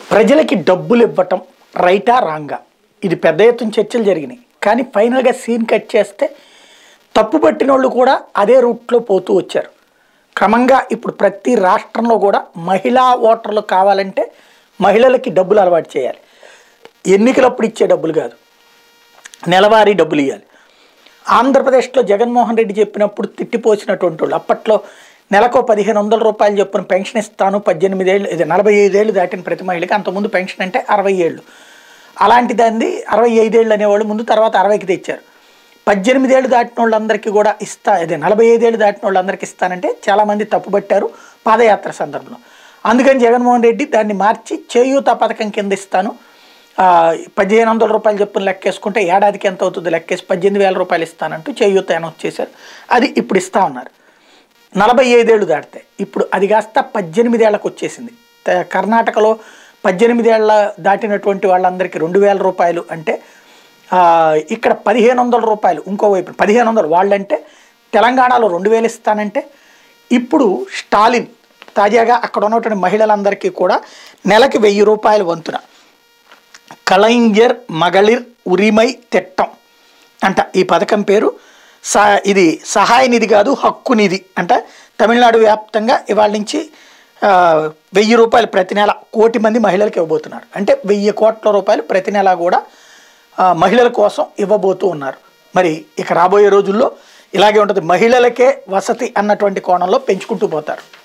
ప్రజలకి డబ్బులు ఇవ్వటం రైటా రాంగా ఇది పెద్ద ఎత్తున చర్చలు జరిగినాయి కానీ ఫైనల్గా సీన్ కట్ చేస్తే తప్పు పట్టిన వాళ్ళు కూడా అదే రూట్లో పోతూ వచ్చారు క్రమంగా ఇప్పుడు ప్రతి రాష్ట్రంలో కూడా మహిళా ఓటర్లు కావాలంటే మహిళలకి డబ్బులు అలవాటు చేయాలి ఎన్నికలప్పుడు ఇచ్చే డబ్బులు కాదు నెలవారీ డబ్బులు ఇవ్వాలి ఆంధ్రప్రదేశ్లో జగన్మోహన్ రెడ్డి చెప్పినప్పుడు తిట్టిపోసినటువంటి వాళ్ళు అప్పట్లో నెలకు పదిహేను వందల రూపాయలు చొప్పున పెన్షన్ ఇస్తాను పద్దెనిమిది ఏళ్ళు ఇది నలభై ఐదేళ్ళు దాటిన ప్రతి మహిళకి అంతకుముందు పెన్షన్ అంటే అరవై ఏళ్ళు అలాంటి దాన్ని అరవై ఐదేళ్ళు అనేవాళ్ళు ముందు తర్వాత అరవైకి తెచ్చారు పద్దెనిమిది ఏళ్ళు దాటిన వాళ్ళందరికీ కూడా ఇస్తా అదే నలభై ఐదేళ్ళు దాటిన వాళ్ళందరికీ ఇస్తానంటే చాలామంది తప్పుపట్టారు పాదయాత్ర సందర్భంలో అందుకని జగన్మోహన్ రెడ్డి దాన్ని మార్చి చేయూత పథకం కింద ఇస్తాను ఆ, పదిహేను వందల రూపాయలు చెప్పున లెక్కేసుకుంటే ఏడాదికి ఎంత అవుతుందో లెక్కేసి పద్దెనిమిది వేల రూపాయలు ఇస్తానంటూ చేయూత అనౌన్స్ చేశారు అది ఇప్పుడు ఇస్తా ఉన్నారు నలభై ఐదేళ్ళు దాటితే ఇప్పుడు అది కాస్త పద్దెనిమిది ఏళ్ళకు వచ్చేసింది త- కర్ణాటకలో పద్దెనిమిది ఏళ్ళ దాటినటువంటి వాళ్ళందరికీ రెండు వేల రూపాయలు అంటే ఆ, ఇక్కడ పదిహేను వందల రూపాయలు ఇంకోవైపు పదిహేను వందలు వాళ్ళంటే తెలంగాణలో రెండు వేలు ఇస్తానంటే ఇప్పుడు స్టాలిన్ తాజాగా అక్కడ ఉన్నటువంటి మహిళలందరికీ కూడా నెలకి వెయ్యి రూపాయలు వంతున కలైంజర్ మகளிర్ ఉరిమై తిట్టం అంట ఈ పథకం పేరు సా ఇది సహాయ నిధి కాదు హక్కు నిధి అంటే తమిళనాడు వ్యాప్తంగా ఇవాళ నుంచి ఆ, వెయ్యి రూపాయలు ప్రతి నెల కోటి మంది మహిళలకు ఇవ్వబోతున్నారు అంటే వెయ్యి కోట్ల రూపాయలు ప్రతి నెల కూడా ఆ, మహిళల కోసం ఇవ్వబోతూ ఉన్నారు మరి ఇక రాబోయే రోజుల్లో ఇలాగే ఉంటుంది మహిళలకే వసతి అన్నటువంటి కోణంలో పెంచుకుంటూ పోతారు